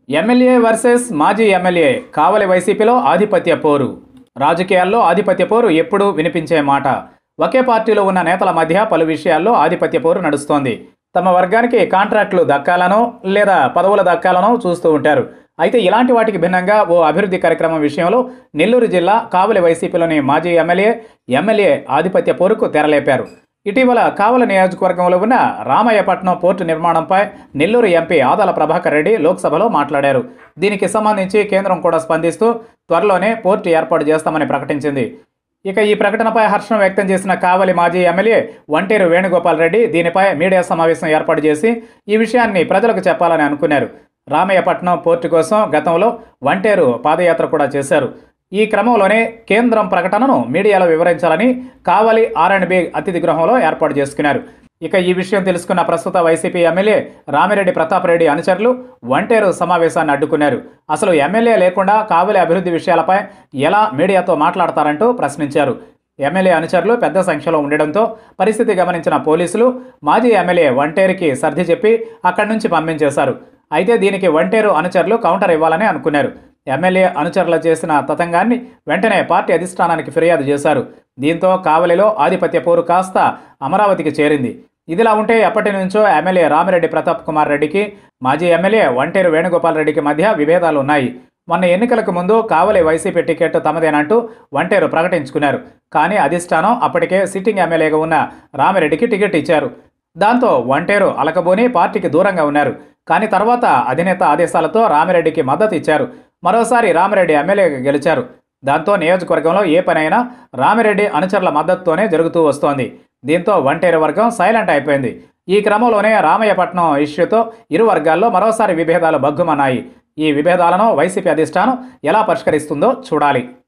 MLA versus మాజీ MLA Kavali వైసీపీలో ఆధిపత్య పోరు రాజకీయాల్లో ఆధిపత్య పోరు ఎప్పుడూ వినిపించే మాట ఒకే పార్టీలో ఉన్న నేతల మధ్య పలు విషయాల్లో ఆధిపత్య పోరు నడుస్తోంది తమ వర్గానికి కాంట్రాక్టులు దక్కాలనో లేదా పదవులు దక్కాలనో చూస్తూ ఉంటారు అయితే ఇలాంటి వాటికి భిన్నంగా ఓ అభివృద్ధి కార్యక్రమం విషయంలో నెల్లూరు జిల్లా కావలి వైసీపీలోని మాజీ ఎమ్మెల్యే ఎమ్మెల్యే ఆధిపత్య పోరుకు తెరలేపారు ఇటీవల కావలి నియోజకవర్గంలో ఉన్న రామయ్యపట్నం పోర్టు నిర్మాణంపై నెల్లూరు ఎంపీ ఆదాల ప్రభాకర్ రెడ్డి లోక్సభలో మాట్లాడారు దీనికి సంబంధించి కేంద్రం కూడా స్పందిస్తూ త్వరలోనే పోర్టు ఏర్పాటు చేస్తామని ప్రకటించింది ఇక ఈ ప్రకటనపై హర్షం వ్యక్తం చేసిన కావలి మాజీ ఎమ్మెల్యే వంటేరు వేణుగోపాల్ రెడ్డి దీనిపై మీడియా సమావేశం ఏర్పాటు చేసి ఈ విషయాన్ని ప్రజలకు చెప్పాలని అనుకున్నారు రామయ్యపట్నం పోర్టు కోసం గతంలో వంటేరు పాదయాత్ర కూడా చేశారు ఈ క్రమంలోనే కేంద్రం ప్రకటనను మీడియాలో వివరించాలని కావలి ఆర్ అండ్ బి అతిథి గృహంలో ఏర్పాటు చేసుకున్నారు ఇక ఈ విషయం తెలుసుకున్న ప్రస్తుత వైసీపీ ఎమ్మెల్యే రామిరెడ్డి ప్రతాప్ రెడ్డి అనుచరులు వంటేరు సమావేశాన్ని అడ్డుకున్నారు అసలు ఎమ్మెల్యే లేకుండా కావలి అభివృద్ధి విషయాలపై ఎలా మీడియాతో మాట్లాడతారంటూ ప్రశ్నించారు ఎమ్మెల్యే అనుచరులు పెద్ద సంఖ్యలో ఉండడంతో పరిస్థితి గమనించిన పోలీసులు మాజీ ఎమ్మెల్యే వంటేరుకి సర్ది చెప్పి అక్కడి నుంచి పంపించేశారు అయితే దీనికి వంటేరు అనుచరులు కౌంటర్ ఇవ్వాలని అనుకున్నారు ఎమ్మెల్యే అనుచరులు చేసిన తతంగాన్ని వెంటనే పార్టీ అధిష్టానానికి ఫిర్యాదు చేశారు దీంతో కావలిలో ఆధిపత్య పోరు కాస్త అమరావతికి చేరింది ఇదిలా ఉంటే ఎప్పటి నుంచో ఎమ్మెల్యే రామిరెడ్డి ప్రతాప్ కుమార్ రెడ్డికి మాజీ ఎమ్మెల్యే వంటేరు వేణుగోపాల్ రెడ్డికి మధ్య విభేదాలు ఉన్నాయి మొన్న ఎన్నికలకు ముందు కావలి వైసీపీ టికెట్ తమదేనంటూ వంటేరు ప్రకటించుకున్నారు కానీ అధిష్టానం అప్పటికే సిట్టింగ్ ఎమ్మెల్యేగా ఉన్న రామిరెడ్డికి టికెట్ ఇచ్చారు దాంతో వంటేరు అలకబోని పార్టీకి దూరంగా ఉన్నారు కానీ తర్వాత అధినేత ఆదేశాలతో రామిరెడ్డికి మద్దతు ఇచ్చారు మరోసారి రామిరెడ్డి ఎమ్మెల్యేగా గెలిచారు దాంతో నియోజకవర్గంలో ఏ పనైనా రామిరెడ్డి అనుచరుల మద్దతుతోనే జరుగుతూ వస్తోంది దీంతో వంటేరు వర్గం సైలెంట్ అయిపోయింది ఈ క్రమంలోనే రామయ్యపట్నం ఇష్యూతో ఇరు వర్గాల్లో మరోసారి విభేదాలు బగ్గుమన్నాయి ఈ విభేదాలను వైసీపీ అధిష్టానం ఎలా పరిష్కరిస్తుందో చూడాలి